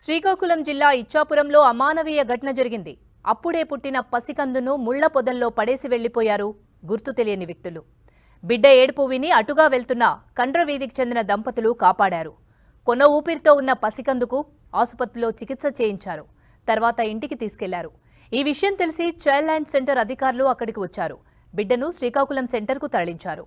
శ్రీకాకుళం జిల్లా ఇచ్చాపురంలో అమానవీయ ఘటన జరిగింది అప్పుడే పుట్టిన పసికందును ముళ్ల పొదల్లో పడేసి వెళ్లిపోయారు గుర్తు తెలియని వ్యక్తులు బిడ్డ ఏడుపు విని అటుగా వెళ్తున్న కండ్రవీధికి చెందిన దంపతులు కాపాడారు కొన ఊపిరితో ఉన్న పసికందుకు ఆసుపత్రిలో చికిత్స చేయించారు తర్వాత ఇంటికి తీసుకెళ్లారు ఈ విషయం తెలిసి చైల్డ్ లైన్ సెంటర్ అధికారులు అక్కడికి వచ్చారు బిడ్డను శ్రీకాకుళం సెంటర్కు తరలించారు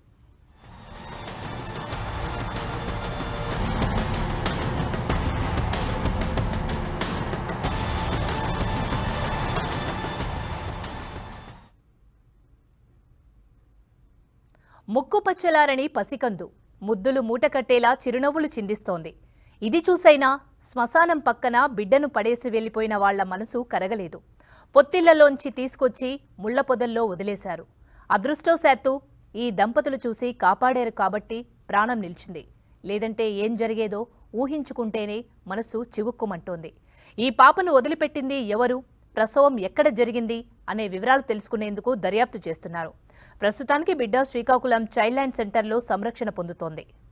ముక్కు పచ్చలారని పసికందు ముద్దులు మూటకట్టేలా చిరునవ్వులు చిందిస్తోంది ఇది చూసైనా శ్మశానం పక్కన బిడ్డను పడేసి వెళ్లిపోయిన వాళ్ల మనసు కరగలేదు పొత్తిళ్లలోంచి తీసుకొచ్చి ముళ్ల పొదల్లో వదిలేశారు అదృష్టవశాత్తు ఈ దంపతులు చూసి కాపాడారు కాబట్టి ప్రాణం నిలిచింది లేదంటే ఏం జరిగేదో ఊహించుకుంటేనే మనసు చివుక్కుమంటోంది ఈ పాపను వదిలిపెట్టింది ఎవరు ప్రసవం ఎక్కడ జరిగింది అనే వివరాలు తెలుసుకునేందుకు దర్యాప్తు చేస్తున్నారు ప్రస్తుతానికి బిడ్డ శ్రీకాకుళం చైల్డ్ లైన్ సెంటర్లో సంరక్షణ పొందుతోంది